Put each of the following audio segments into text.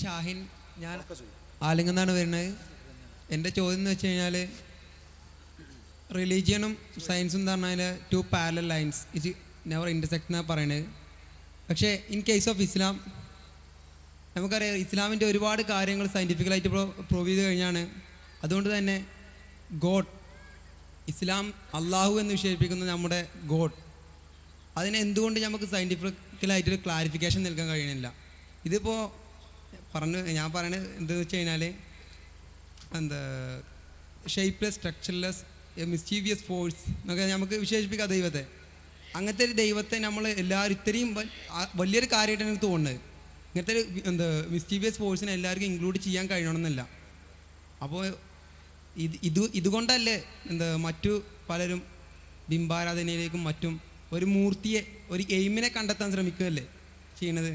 ഷാഹിൻ ഞാൻ ആലിംഗന്നാണ് വരുന്നത് എൻ്റെ ചോദ്യം എന്ന് വെച്ച് കഴിഞ്ഞാൽ റിലീജിയനും സയൻസും എന്ന് പറഞ്ഞാൽ two parallel lines it never intersect എന്നാണ് പറയണത് പക്ഷേ ഇൻ കേസ് ഓഫ് ഇസ്ലാം നമുക്കറിയാം ഇസ്ലാമിൻ്റെ ഒരുപാട് കാര്യങ്ങൾ സയൻറ്റിഫിക്കലായിട്ട് പ്രോ പ്രൂവ് ചെയ്ത് കഴിഞ്ഞാണ് അതുകൊണ്ട് തന്നെ ഗോഡ് ഇസ്ലാം അള്ളാഹു എന്ന് വിശേഷിപ്പിക്കുന്ന നമ്മുടെ ഗോഡ് അതിനെ എന്തുകൊണ്ട് നമുക്ക് സയൻറ്റിഫിക്കലായിട്ടൊരു ക്ലാരിഫിക്കേഷൻ നൽകാൻ കഴിയണില്ല ഇതിപ്പോൾ പറഞ്ഞു ഞാൻ പറയണത് എന്താണെന്ന് വെച്ച് കഴിഞ്ഞാൽ എന്താ ഷേപ്പ്ലെസ് സ്ട്രക്ചർലെസ് മിസ്റ്റീവിയസ് ഫോഴ്സ് എന്നൊക്കെ നമുക്ക് വിശേഷിപ്പിക്കാം ദൈവത്തെ അങ്ങനത്തെ ഒരു ദൈവത്തെ നമ്മൾ എല്ലാവരും ഇത്രയും വ- ആ- വലിയൊരു കാര്യമായിട്ടാണ് എനിക്ക് തോന്നുന്നത് ഇങ്ങനത്തെ ഒരു വി- എന്താ മിസ്റ്റീവിയസ് ഫോഴ്സിനെ എല്ലാവർക്കും ഇൻക്ലൂഡ് ചെയ്യാൻ കഴിയണമെന്നില്ല അപ്പോൾ ഇത് ഇത് ഇതുകൊണ്ടല്ലേ എന്താ മറ്റു പലരും ബിംബാരാധനയിലേക്കും മറ്റും ഒരു മൂർത്തിയെ ഒരു എയിമിനെ കണ്ടെത്താൻ ശ്രമിക്കുകയല്ലേ ചെയ്യണത്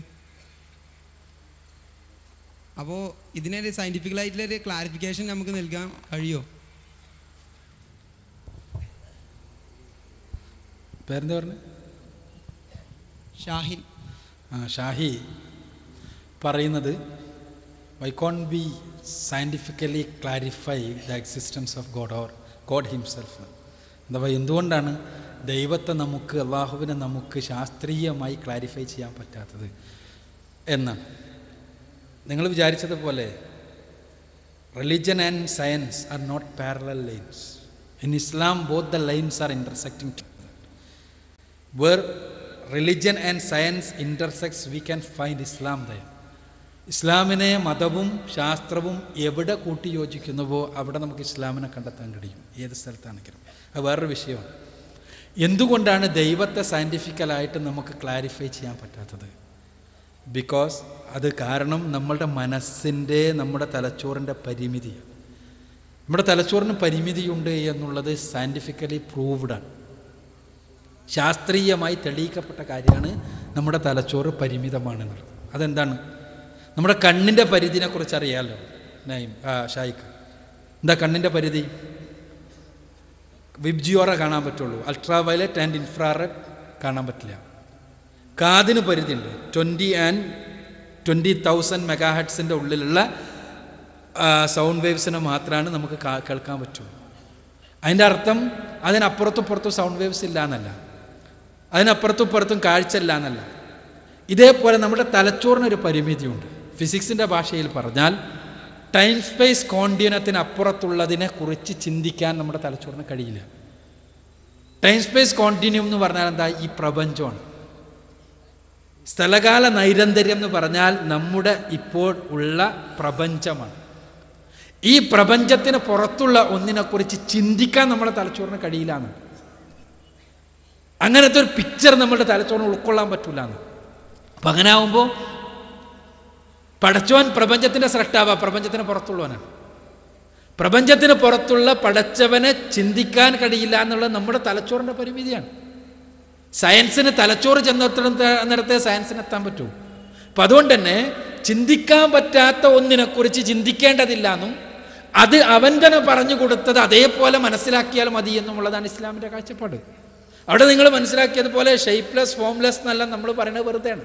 അപ്പോൾ ഇതിനൊരു സയൻറ്റിഫിക്കലായിട്ടുള്ളൊരു ക്ലാരിഫിക്കേഷൻ നമുക്ക് നൽകാൻ കഴിയുമോ പേരെന്താ പറഞ്ഞു ഷാഹിൻ ആ ഷാഹി പറയുന്നത് why can be scientifically clarify the existence of God or God himself അഥവാ എന്തുകൊണ്ടാണ് ദൈവത്തെ നമുക്ക് അള്ളാഹുവിനെ നമുക്ക് ശാസ്ത്രീയമായി ക്ലാരിഫൈ ചെയ്യാൻ പറ്റാത്തത് എന്നാണ് നിങ്ങൾ വിചാരിച്ചതുപോലെ religion and science are not parallel lines in Islam both the lines are intersecting where religion and science intersects we can find islam there ഇസ്ലാമിനെ മതവും ശാസ്ത്രവും എവിടെ കൂട്ടിയോജിക്കുന്നുവോ അവിടെ നമുക്ക് ഇസ്ലാമിനെ കണ്ടെത്താൻ കഴിയും ഏത് സ്ഥലത്താണെങ്കിലും അത് വേറൊരു വിഷയമാണ് എന്തുകൊണ്ടാണ് ദൈവത്തെ സയൻറ്റിഫിക്കലായിട്ട് നമുക്ക് ക്ലാരിഫൈ ചെയ്യാൻ പറ്റാത്തത് ബിക്കോസ് അത് കാരണം നമ്മളുടെ മനസ്സിൻ്റെ നമ്മുടെ തലച്ചോറിൻ്റെ പരിമിതിയാണ് നമ്മുടെ തലച്ചോറിന് പരിമിതിയുണ്ട് എന്നുള്ളത് സയൻറ്റിഫിക്കലി പ്രൂവ്ഡാണ് ശാസ്ത്രീയമായി തെളിയിക്കപ്പെട്ട കാര്യമാണ് നമ്മുടെ തലച്ചോറ് പരിമിതമാണെന്നുള്ളത് അതെന്താണ് നമ്മുടെ കണ്ണിൻ്റെ പരിധിനെക്കുറിച്ച് അറിയാമല്ലോ നൈം ആ ഷായിക്ക് എന്താ കണ്ണിൻ്റെ പരിധി വിബ്ജിയോറ കാണാൻ പറ്റുള്ളൂ അൾട്രാ വയലറ്റ് ആൻഡ് ഇൻഫ്രാറെഡ് കാണാൻ പറ്റില്ല കാതിന് പരിധിയുണ്ട് ട്വൻറ്റി ആൻഡ് ട്വൻറ്റി തൗസൻഡ് മെഗാഹെഡ്സിൻ്റെ ഉള്ളിലുള്ള സൗണ്ട് വേവ്സിനെ മാത്രമാണ് നമുക്ക് കാ- കേൾക്കാൻ പറ്റുള്ളൂ അതിൻ്റെ അർത്ഥം അതിനപ്പുറത്തും പുറത്തും സൗണ്ട് വേവ്സ് ഇല്ല എന്നല്ല അതിനപ്പുറത്തും പുറത്തും കാഴ്ച ഇല്ല എന്നല്ല ഇതേപോലെ നമ്മുടെ തലച്ചോറിനൊരു പരിമിതിയുണ്ട് ഫിസിക്സിൻ്റെ ഭാഷയിൽ പറഞ്ഞാൽ ടൈം സ്പേസ് കോണ്ടിനത്തിന് അപ്പുറത്തുള്ളതിനെ കുറിച്ച് ചിന്തിക്കാൻ നമ്മുടെ തലച്ചോറിന് കഴിയില്ല ടൈം സ്പേസ് കോണ്ടിന്യൂം എന്ന് പറഞ്ഞാൽ എന്താ ഈ പ്രപഞ്ചമാണ് സ്ഥലകാല നൈരന്തര്യം എന്ന് പറഞ്ഞാൽ നമ്മുടെ ഇപ്പോൾ ഉള്ള പ്രപഞ്ചമാണ് ഈ പ്രപഞ്ചത്തിന് പുറത്തുള്ള ഒന്നിനെക്കുറിച്ച് ചിന്തിക്കാൻ നമ്മുടെ തലച്ചോറിന് കഴിയില്ല എന്ന് അങ്ങനത്തെ ഒരു പിക്ചർ നമ്മുടെ തലച്ചോറിന് ഉൾക്കൊള്ളാൻ പറ്റൂല എന്ന് അപ്പം അങ്ങനെ ആവുമ്പോൾ പടച്ചോൻ പ്രപഞ്ചത്തിൻ്റെ സ്രഷ്ടാവ പ്രപഞ്ചത്തിന് പുറത്തുള്ളവനാണ് പ്രപഞ്ചത്തിന് പുറത്തുള്ള പടച്ചവനെ ചിന്തിക്കാൻ കഴിയില്ല എന്നുള്ളത് നമ്മുടെ തലച്ചോറിൻ്റെ പരിമിതിയാണ് സയൻസിന് തലച്ചോറ് ചെന്നെത്തിടത്തെ സയൻസിന് എത്താൻ പറ്റൂ അപ്പം അതുകൊണ്ട് തന്നെ ചിന്തിക്കാൻ പറ്റാത്ത ഒന്നിനെക്കുറിച്ച് ചിന്തിക്കേണ്ടതില്ല എന്നും അത് അവൻ തന്നെ പറഞ്ഞു കൊടുത്തത് അതേപോലെ മനസ്സിലാക്കിയാൽ മതി എന്നുള്ളതാണ് ഇസ്ലാമിൻ്റെ കാഴ്ചപ്പാട് അവിടെ നിങ്ങൾ മനസ്സിലാക്കിയതുപോലെ ഷെയ്പ്ലെസ് ഫോംലെസ് എന്നല്ല നമ്മൾ പറയുന്നത് വെറുതെയാണ്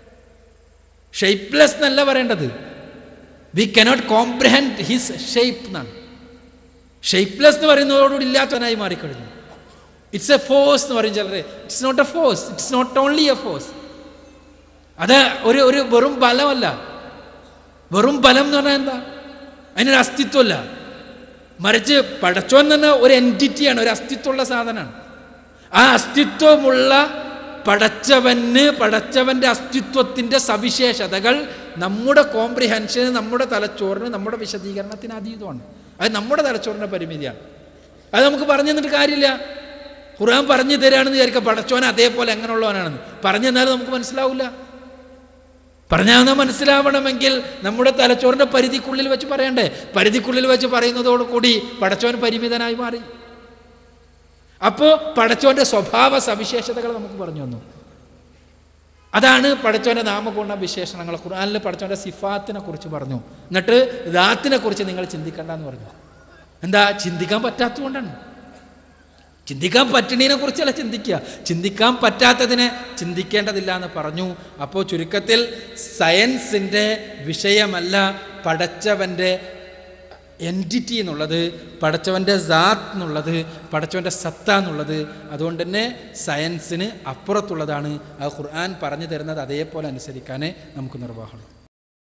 ഷെയ്പ്ലെസ് എന്നല്ല പറയേണ്ടത് we cannot comprehend his shape എന്നാണ് ഷെയ്പ്ലെസ് എന്ന് പറയുന്നതോടുകൂടി ഇല്ലാത്തവനായി മാറിക്കഴിഞ്ഞു ഇറ്റ്സ് എ ഫോഴ്സ് എന്ന് പറയും ചിലർ it's not a force it's not only a force അത് ഒരു ഒരു വെറും ബലമല്ല വെറും ബലം എന്ന് പറഞ്ഞാൽ എന്താ അതിനൊരു അസ്തിത്വമല്ല മറിച്ച് പടച്ചോൻ തന്നെ ഒരു എൻറ്റിറ്റിയാണ് ഒരു അസ്തിത്വമുള്ള സാധനമാണ് ആ അസ്തിത്വമുള്ള പടച്ചവന് പടച്ചവൻ്റെ അസ്തിത്വത്തിൻ്റെ സവിശേഷതകൾ നമ്മുടെ കോംപ്രിഹെൻഷന് നമ്മുടെ തലച്ചോറിന് നമ്മുടെ വിശദീകരണത്തിന് അതീതമാണ് അത് നമ്മുടെ തലച്ചോറിൻ്റെ പരിമിതിയാണ് അത് നമുക്ക് പറഞ്ഞു തന്നിട്ട് കാര്യമില്ല ഖുർആൻ പറഞ്ഞു തരാണെന്ന് വിചാരിക്കുക പടച്ചോൻ അതേപോലെ എങ്ങനെയുള്ളവനാണെന്ന് പറഞ്ഞു തന്നാലും നമുക്ക് മനസ്സിലാവില്ല പറഞ്ഞാൽ മനസ്സിലാവണമെങ്കിൽ നമ്മുടെ തലച്ചോറിൻ്റെ പരിധിക്കുള്ളിൽ വെച്ച് പറയണ്ടേ പരിധിക്കുള്ളിൽ വെച്ച് പറയുന്നതോടുകൂടി പടച്ചോൻ പരിമിതനായി മാറി അപ്പോൾ പടച്ചോൻ്റെ സ്വഭാവ സവിശേഷതകൾ നമുക്ക് പറഞ്ഞു തന്നു അതാണ് പടച്ചോൻ്റെ നാമപൂർണ്ണ വിശേഷണങ്ങൾ ഖുർആനിൽ പടച്ചോൻ്റെ സിഫാത്തിനെ കുറിച്ച് പറഞ്ഞു എന്നിട്ട് ദാത്തിനെ കുറിച്ച് നിങ്ങൾ ചിന്തിക്കണ്ട എന്ന് പറഞ്ഞു എന്താ ചിന്തിക്കാൻ പറ്റാത്തതുകൊണ്ടാണ് ചിന്തിക്കാൻ പറ്റണതിനെ കുറിച്ചല്ല ചിന്തിക്കുക ചിന്തിക്കാൻ പറ്റാത്തതിനെ ചിന്തിക്കേണ്ടതില്ല എന്ന് പറഞ്ഞു അപ്പോൾ ചുരുക്കത്തിൽ സയൻസിൻ്റെ വിഷയമല്ല പടച്ചവൻ്റെ എൻറ്റിറ്റി എന്നുള്ളത് പടച്ചവൻ്റെ സാത്ത് എന്നുള്ളത് പടച്ചവൻ്റെ സത്ത എന്നുള്ളത് അതുകൊണ്ട് തന്നെ സയൻസിന് അപ്പുറത്തുള്ളതാണ് ആ ഖുർആൻ പറഞ്ഞു തരുന്നത് അതേപോലെ അനുസരിക്കാനേ നമുക്ക് നിർവാഹമുള്ളൂ